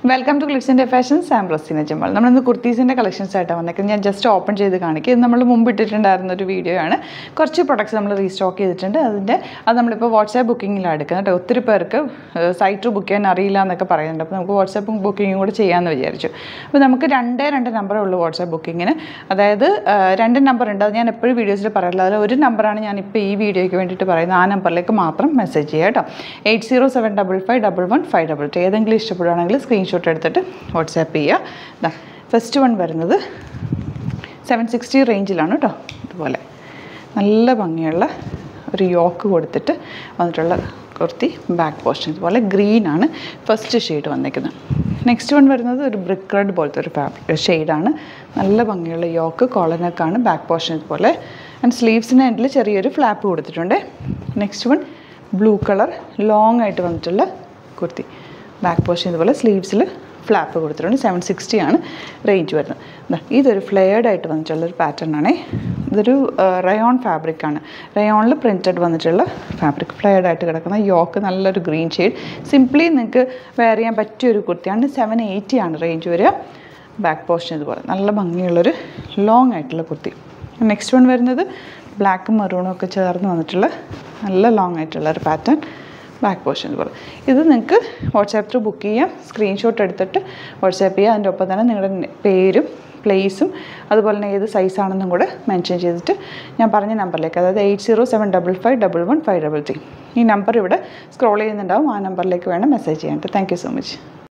welcome to ക്ലിറ്റ്സിൻ്റെ fashion Sam Rosina Jamal നമ്മളിന്ന് കുർത്തീസിൻ്റെ കളക്ഷൻസ് ആയിട്ടാണ് വന്നേക്കുന്നത് ഞാൻ ജസ്റ്റ് ഓപ്പൺ ചെയ്ത് കാണിക്കുക ഇത് നമ്മൾ മുമ്പ് ഇട്ടിട്ടുണ്ടായിരുന്ന ഒരു വീഡിയോ ആണ് കുറച്ച് പ്രൊഡക്ട്സ് നമ്മൾ റീസ്റ്റോക്ക് ചെയ്തിട്ടുണ്ട് അതിൻ്റെ അത് നമ്മളിപ്പോൾ വാട്സാപ്പ് ബുക്കിങ്ങിലാണ് എടുക്കുന്നത് കേട്ടോ ഒത്തിരി പേർക്ക് സൈറ്റ് ബുക്ക് ചെയ്യാൻ അറിയില്ല എന്നൊക്കെ പറയുന്നുണ്ട് അപ്പോൾ നമുക്ക് വാട്സാപ്പ് ബുക്കിങ്ങും കൂടെ ചെയ്യാമെന്ന് വിചാരിച്ചു അപ്പോൾ നമുക്ക് രണ്ടേ രണ്ട് നമ്പറേ ഉള്ളൂ വാട്സാപ്പ് ബുക്കിങ്ങിന് അതായത് ആ, രണ്ട് നമ്പർ ഉണ്ട് അത് ഞാൻ എപ്പോഴും വീഡിയോസിൽ പറയാറില്ല അതിൽ ഒരു നമ്പറാണ് ഞാൻ ഇപ്പോൾ ഈ വീഡിയോയ്ക്ക് വേണ്ടിയിട്ട് പറയുന്നത് ആ നമ്പറിലേക്ക് മാത്രം മെസ്സേജ് ചെയ്യുക കേട്ടോ eight zero seven double five double one five double two ഏതെങ്കിലും ഇഷ്ടപ്പെടുകയാണെങ്കിൽ സ്ക്രീൻഷോട്ട് എടുത്തിട്ട് വാട്സാപ്പ് ചെയ്യുക ഇതാ ഫസ്റ്റ് വൺ വരുന്നത് സെവൻ സിക്സ്റ്റി റേഞ്ചിലാണ് കേട്ടോ ഇതുപോലെ നല്ല ഭംഗിയുള്ള ഒരു യോക്ക് കൊടുത്തിട്ട് വന്നിട്ടുള്ള കുർത്തി ബാക്ക് പോർഷൻ ഇതുപോലെ ഗ്രീനാണ് ഫസ്റ്റ് ഷെയ്ഡ് വന്നിരിക്കുന്നത് നെക്സ്റ്റ് വൺ വരുന്നത് ഒരു ബ്രിക്ക് റെഡ് പോലത്തെ ഒരു ഫാബ്രിക് ഷെയ്ഡാണ് നല്ല ഭംഗിയുള്ള യോക്ക് കോളനക്കാണ് ബാക്ക് പോർഷൻ ഇതുപോലെ ആൻഡ് സ്ലീവ്സിന് എൻഡിൽ ചെറിയൊരു ഫ്ലാപ്പ് കൊടുത്തിട്ടുണ്ട് next one blue colour long ആയിട്ട് വന്നിട്ടുള്ള കുർത്തി ബാക്ക് പോർഷൻ ഇതുപോലെ സ്ലീവ്സിൽ ഫ്ലാപ്പ് കൊടുത്തിട്ടുണ്ട് സെവൻ സിക്സ്റ്റി ആണ് റേഞ്ച് വരുന്നത് ദാ ഇതൊരു ഫ്ലെയർഡ് ആയിട്ട് വന്നിട്ടുള്ളൊരു പാറ്റേൺ ആണേ ഇതൊരു റയോൺ ഫാബ്രിക് ആണ് റയോണിൽ പ്രിൻറ്റഡ് വന്നിട്ടുള്ള ഫാബ്രിക് ഫ്ലെയർഡ് ആയിട്ട് കിടക്കുന്ന യോക്ക് നല്ലൊരു ഗ്രീൻ ഷെയ്ഡ് സിംപ്ലി നിങ്ങൾക്ക് വെയർ ചെയ്യാൻ പറ്റിയ ഒരു കുർത്തിയാണ് സെവൻ എയ്റ്റി ആണ് റേഞ്ച് വരിക ബാക്ക് പോർഷൻ ഇതുപോലെ നല്ല ഭംഗിയുള്ളൊരു ലോങ് ആയിട്ടുള്ള കുർത്തി നെക്സ്റ്റ് വൺ വരുന്നത് ബ്ലാക്കും മെറൂണും ഒക്കെ ചേർന്ന് വന്നിട്ടുള്ള നല്ല ലോങ് ആയിട്ടുള്ള ഒരു പാറ്റേൺ ബാക്ക് പോർഷൻ ഇതുപോലെ ഇത് നിങ്ങൾക്ക് വാട്സാപ്പ് ത്രൂ ബുക്ക് ചെയ്യാം സ്ക്രീൻഷോട്ട് എടുത്തിട്ട് വാട്സാപ്പ് ചെയ്യുക അതിൻ്റെ ഒപ്പം തന്നെ നിങ്ങളുടെ നെ- പേരും പ്ലേസും അതുപോലെ തന്നെ ഏത് സൈസാണെന്നും കൂടെ മെൻഷൻ ചെയ്തിട്ട് ഞാൻ പറഞ്ഞ നമ്പറിലേക്ക് അതായത് eight zero seven double five double one five double three ഈ നമ്പർ ഇവിടെ സ്ക്രോൾ ചെയ്യുന്നുണ്ടാവും ആ നമ്പറിലേക്ക് വേണം മെസ്സേജ് ചെയ്യാനായിട്ട് താങ്ക് യു സോ മച്ച്